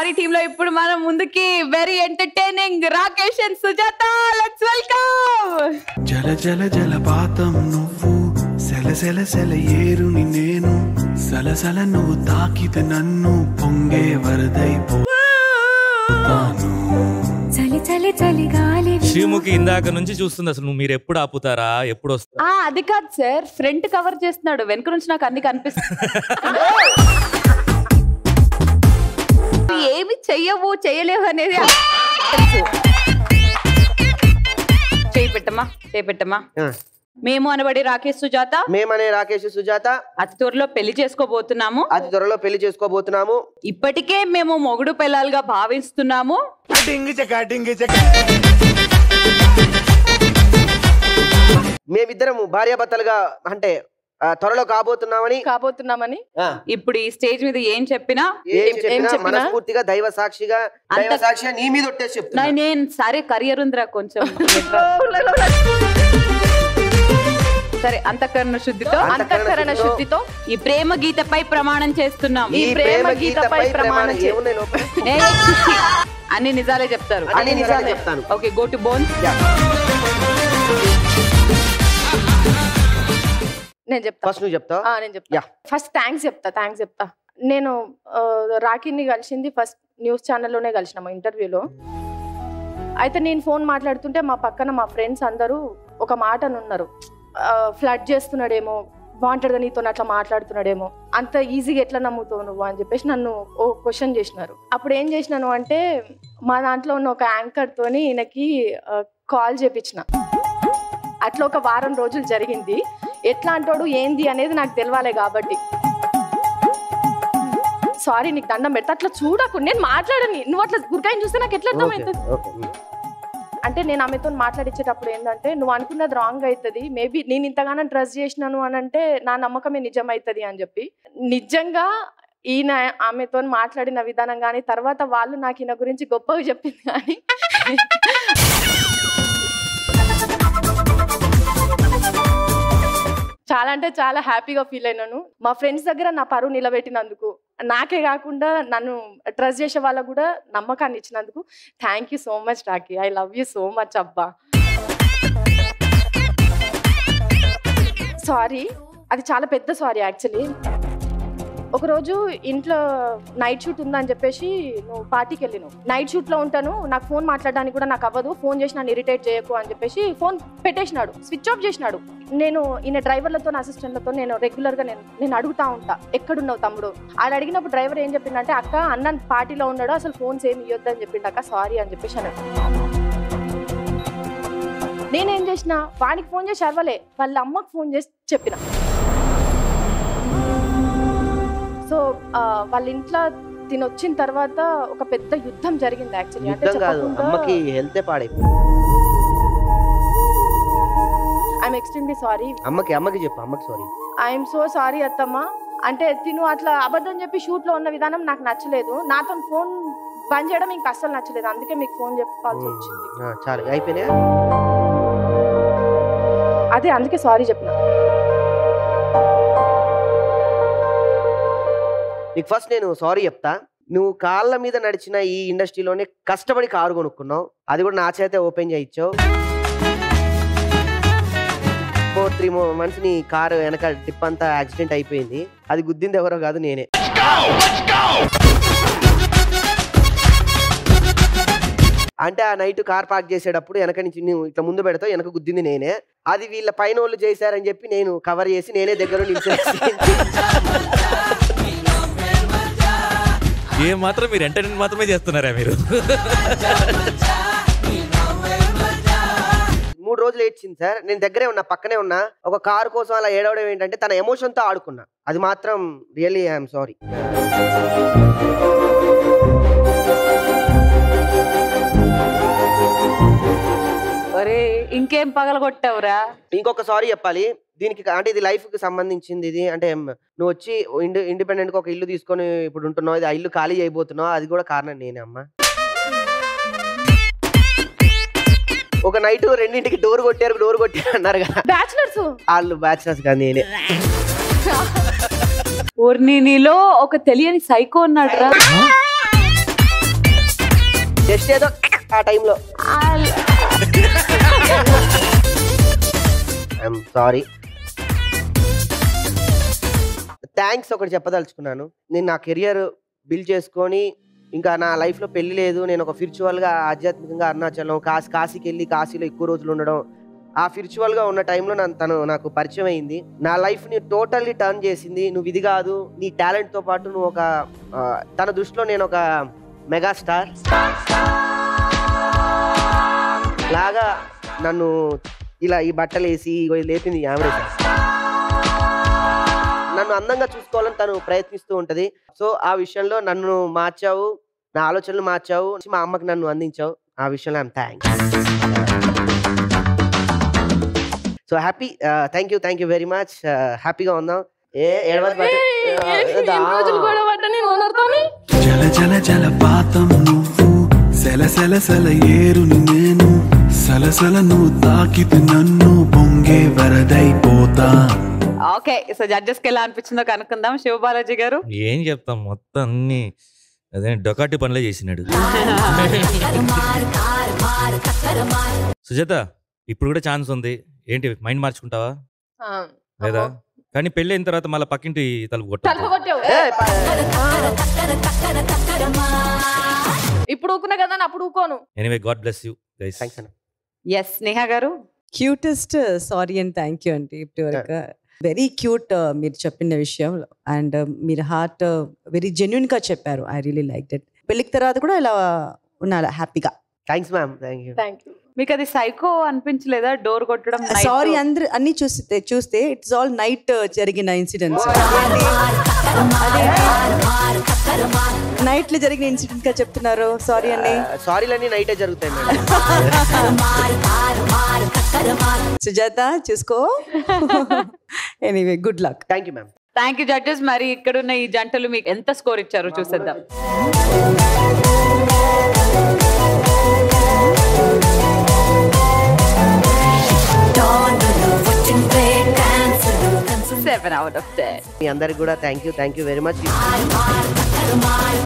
Sorry team లో ఇప్పుడు మనం ముందుకి very entertaining Rakesh and Sujatha let's welcome జల జల జలపాతం నువ్వు సెల సెల సెల ఏరుని నేను సలసల నువ్వు తాకితే నన్ను పొంగే వరదైపోతాను చలి చలి చలి గాలి శ్రీముఖి ఇందాక నుంచి చూస్తుంది అసలు నువ్వు మీరు ఎప్పుడు ఆపుతారా ఎప్పుడు వస్తా ఆ అది కాదు సార్ ఫ్రంట్ కవర్ చేస్తున్నాడు వెనక నుంచి నాకు అన్ని కనిపిస్తుంది ఏమి చెయ్యవు చెయ్యలేవు అనేది తెలుసు. చేయి పెట్టమ్మా చేయి పెట్టమ్మా ఆ. మేము అనబడి రాకేష్ సుజాత మేమనే రాకేష్ సుజాత అతి త్వరలో పెళ్లి చేసుకోబోతున్నాము అతి త్వరలో పెళ్లి చేసుకోబోతున్నాము ఇప్పటికే మేము మొగుడు పిల్లలుగా భావిస్తున్నాము మేమిద్దరము భార్యాభర్తలుగా అంటే ఆ, త్వరలో కాబోతున్నామని కాబోతున్నామని ఆ, ఇప్పుడు ఈ స్టేజ్ మీద ఏం చెప్పినా ఏం ఏం చెప్పినా చెప్పినా? మనస్ఫూర్తిగా దైవ సాక్షిగా దైవ అంత- సాక్షిగా నీ మీద ఒట్టేసి చెప్తున్నా నా- నేను సరే కరియర్ ఉందిరా కొంచెం సరే అంతఃకరణ శుద్ధితో అంతఃకరణ శుద్ధితో ఈ ప్రేమ గీతపై ప్రమాణం చేస్తున్నాం ఈ ప్రేమ గీతపై ప్రమాణం చే- ఏమున్నాయి లోపల ఏ, చిచ్చి. అన్ని నిజాలే చెప్తారు అన్ని నిజాలే చెప్తాను ఓకే గో టు బోన్ నేను చెప్తా ఫస్ట్ నువ్వు చెప్తావు ఆ, నేను చెప్తా Yeah. ఫస్ట్ థ్యాంక్స్ చెప్తా థ్యాంక్స్ చెప్తా నేను ఆ, రాఖీని కలిసింది ఫస్ట్ న్యూస్ ఛానల్లోనే కలిసిన ఇంటర్వ్యూలో అయితే నేను ఫోన్ మాట్లాడుతుంటే మా పక్కన మా ఫ్రెండ్స్ అందరూ ఒక మాట ఉన్నారు ఫ్లడ్ చేస్తున్నాడేమో వాంటెడ్గా నీతో అట్లా మాట్లాడుతున్నాడేమో అంత ఈజీగా ఎట్లా నమ్ముతావు నువ్వు అని చెప్పేసి నన్ను ఓ క్వశ్చన్ చేసినారు అప్పుడు ఏం చేసినాను అంటే మా దాంట్లో ఉన్న ఒక యాంకర్ తోని ఈయనకి కాల్ చేపించిన అట్లా ఒక వారం రోజులు జరిగింది ఎట్లా అంటాడు ఏంది అనేది నాకు తెలవాలి కాబట్టి సారీ నీకు దండం పెడతా అట్లా చూడకు నేను మాట్లాడని నువ్వు అట్లా గురికాయని చూస్తే నాకు ఎట్లా ఓకే అర్థమవుతుంది ఓకే అంటే నేను ఆమెతో మాట్లాడించేటప్పుడు ఏంటంటే నువ్వు అనుకున్నది రాంగ్ అవుతుంది మేబీ నేను ఇంతగానో ట్రస్ట్ చేసినాను అని అంటే నా నమ్మకమే నిజం అవుతుంది అని చెప్పి నిజంగా ఈయన ఆమెతో మాట్లాడిన విధానం కానీ తర్వాత వాళ్ళు నాకు ఈయన గురించి గొప్పగా చెప్పింది కానీ చాలా అంటే చాలా హ్యాపీగా ఫీల్ అయినాను మా ఫ్రెండ్స్ దగ్గర నా పరువు నిలబెట్టినందుకు నాకే కాకుండా నన్ను ట్రస్ట్ చేసే వాళ్ళకు కూడా నమ్మకాన్ని ఇచ్చినందుకు thank you so much Rocky I love you so much అబ్బా సారీ అది చాలా పెద్ద సారీ యాక్చువల్లీ ఒకరోజు ఇంట్లో నైట్ షూట్ ఉందని చెప్పేసి నువ్వు పార్టీకి వెళ్ళినావు నైట్ షూట్లో ఉంటాను నాకు ఫోన్ మాట్లాడడానికి కూడా నాకు అవ్వదు ఫోన్ చేసి నన్ను ఇరిటేట్ చేయకు అని చెప్పేసి ఫోన్ పెట్టేసినాడు స్విచ్ ఆఫ్ చేసినాడు నేను ఈయన డ్రైవర్లతో అసిస్టెంట్లతో నేను రెగ్యులర్గా నేను నేను అడుగుతా ఉంటా ఎక్కడున్నావు తమ్ముడు ఆడ అడిగినప్పుడు డ్రైవర్ ఏం చెప్పిండంటే అక్క అన్న పార్టీలో ఉన్నాడు అసలు ఫోన్స్ ఏమి ఇవ్వద్దు అని చెప్పిండు అక్క సారీ అని చెప్పేసి అన్నాడు నేనేం చేసిన వానికి ఫోన్ చేసి అరవలే వాళ్ళ అమ్మకు ఫోన్ చేసి చెప్పిన సో ఆ, వాళ్ళ ఇంట్లో తిని వచ్చిన తర్వాత ఒక పెద్ద యుద్ధం జరిగింది యాక్చువల్లీ అంటే యుద్ధం కాదు చెప్పకుండా అమ్మకి హెల్తే పాడైపోయింది ఐఎమ్ ఎక్స్ట్రీమ్లీ సారీ అమ్మకి అమ్మకి చెప్పు అమ్మకి సారీ ఐఎమ్ సో సారీ అత్తమ్మ అంటే తిను అట్లా అబద్ధం చెప్పి షూట్ లో ఉన్న విధానం నాకు నచ్చలేదు నాతో ఫోన్ బంద్ చేయడం మీకు అస్సలు నచ్చలేదు అందుకే మీకు ఫోన్ చెప్పాల్సి వచ్చింది చాలు అయిపోయినాయా అదే అందుకే సారీ చెప్పిన నీకు ఫస్ట్ నేను సారీ చెప్తా నువ్వు కాళ్ళ మీద నడిచిన ఈ ఇండస్ట్రీలోనే కష్టపడి కారు కొనుక్కున్నావు అది కూడా నా చేతే ఓపెన్ చేయించావు ఫోర్ త్రీ మంత్స్ నీ కారు వెనక టిప్ అంతా యాక్సిడెంట్ అయిపోయింది అది గుద్దింది ఎవరో కాదు నేనే అంటే ఆ నైట్ కార్ పార్క్ చేసేటప్పుడు వెనక నుంచి నువ్వు ఇట్లా ముందు పెడతావు వెనక గుద్దింది నేనే అది వీళ్ళ పైన వాళ్ళు చేశారని చెప్పి నేను కవర్ చేసి నేనే దగ్గర నిలిచేసి ఏ మాత్రం మీరు ఎంటర్టైన్ మాత్రమే చేస్తున్నారా మీరు మూడు రోజులు ఏడ్చింది సార్ నేను దగ్గరే ఉన్నా పక్కనే ఉన్నా ఒక కారు కోసం అలా ఏడవడం ఏంటంటే తన ఎమోషన్తో ఆడుకున్నా అది మాత్రం రియల్లీ ఐఎమ్ సారీ ఒరే ఇంకేం పగలగొట్టావురా ఇంకొక సారీ చెప్పాలి దీనికి అంటే ఇది లైఫ్ కి సంబంధించింది ఇది అంటే నువ్వు వచ్చి ఇండి ఇండిపెండెంట్ గా ఒక ఇల్లు తీసుకొని ఇప్పుడు ఉంటున్నావు ఇది ఆ ఇల్లు ఖాళీ చేయబోతున్నావు అది కూడా కారణం నేనే అమ్మా ఒక నైట్ రెండింటికి డోర్ కొట్టారు డోర్ కొట్టారు అన్నారు కదా బ్యాచులర్స్ వాళ్ళు బ్యాచిలర్స్ కాదు నేనే ఊర్ని నీలో ఒక తెలియని సైకో ఉన్నాడు రా జస్ట్ ఏదో ఆ టైంలో ఐఎమ్ సారీ థ్యాంక్స్ ఒకటి చెప్పదలుచుకున్నాను నేను నా కెరియర్ బిల్డ్ చేసుకొని ఇంకా నా లైఫ్లో పెళ్లి లేదు నేను ఒక ఫిర్చువల్గా ఆధ్యాత్మికంగా అరుణాచలం కాశీ కాశీకి వెళ్ళి కాశీలో ఎక్కువ రోజులు ఉండడం ఆ ఫిర్చువల్గా ఉన్న టైంలో నన్ను తను నాకు పరిచయం అయింది నా లైఫ్ని టోటల్లీ టర్న్ చేసింది నువ్వు ఇది కాదు నీ టాలెంట్తో పాటు నువ్వు ఒక ఆ, తన దృష్టిలో నేను ఒక మెగాస్టార్ లాగా నన్ను ఇలా ఈ బట్టలు వేసి ఇగో ఇది లేపింది ఆవిడ నన్ను అందంగా చూసుకోవాలని తను ప్రయత్నిస్తూ ఉంటది సో ఆ విషయంలో నన్ను మార్చావు నా ఆలోచనలు మార్చావు మా అమ్మకి నన్ను అందించావు ఆ విషయంలో I'm thanks so happy thank you thank you very much హ్యాపీగా ఉందాం ఏ ఏడవద్దు బట్ ఎన్ని రోజులు గొడవ పడ్డా నేను ఓనర్తోని జల జల జలపాతం నువ్వు సెల సెల సెల ఏరుని నేను సలసల నువ్వు తాకితే నన్ను పొంగే వరదైపోతా ఓకే సో జడ్జెస్ కి ఎలా అనిపించిందో కనుక్కుందాం శివబాలాజీ గారు ఏం చెప్తాం మొత్తం అన్ని అదే డొకాటి పనులే చేసినాడు సుజాత ఇప్పుడు కూడా ఛాన్స్ ఉంది ఏంటి మైండ్ మార్చుకుంటావా ఆ, లేదా అమ్మో. కానీ పెళ్ళి అయిన తర్వాత మళ్ళీ పక్కింటి తలుపు తలుపు కొట్టాలి కొట్టావు ఏ, ప- ఇప్పుడు ఊకున్నా కదా నేను అప్పుడు ఊకోను anyway God bless you guys thanks అన్న S Sneha garu cutest sorry and thank you అండి ఇప్పటివరకు వెరీ క్యూట్ మీరు చెప్పిన విషయం అండ్ మీరు హార్ట్ వెరీ జెన్యున్ గా చెప్పారు ఐ రియలీ లైక్ దట్ పెళ్ళికి తర్వాత కూడా ఇలా ఉండాలి హ్యాపీగా thanks ma'am thank you thank you మీకు అది సైకో అనిపించలేదా డోర్ కొట్టడం night? సారీ అందరు అన్ని చూస్తే చూస్తే ఇట్స్ ఆల్ నైట్ జరిగిన ఇన్సిడెంట్స్ నైట్ లో జరిగిన ఇన్సిడెంట్ గా చెప్తున్నారు సారీ అండి సారీలన్నీ నైటే జరుగుతాయి మేడం సుజాత చూసుకో anyway good luck thank you ma'am thank you judges మరి ఇక్కడున్న ఈ జంటలు మీకు ఎంత స్కోర్ ఇచ్చారో చూసేద్దాం సెవెన్ అవుట్ ఆఫ్ టెన్ మీ అందరికి కూడా thank you thank you very much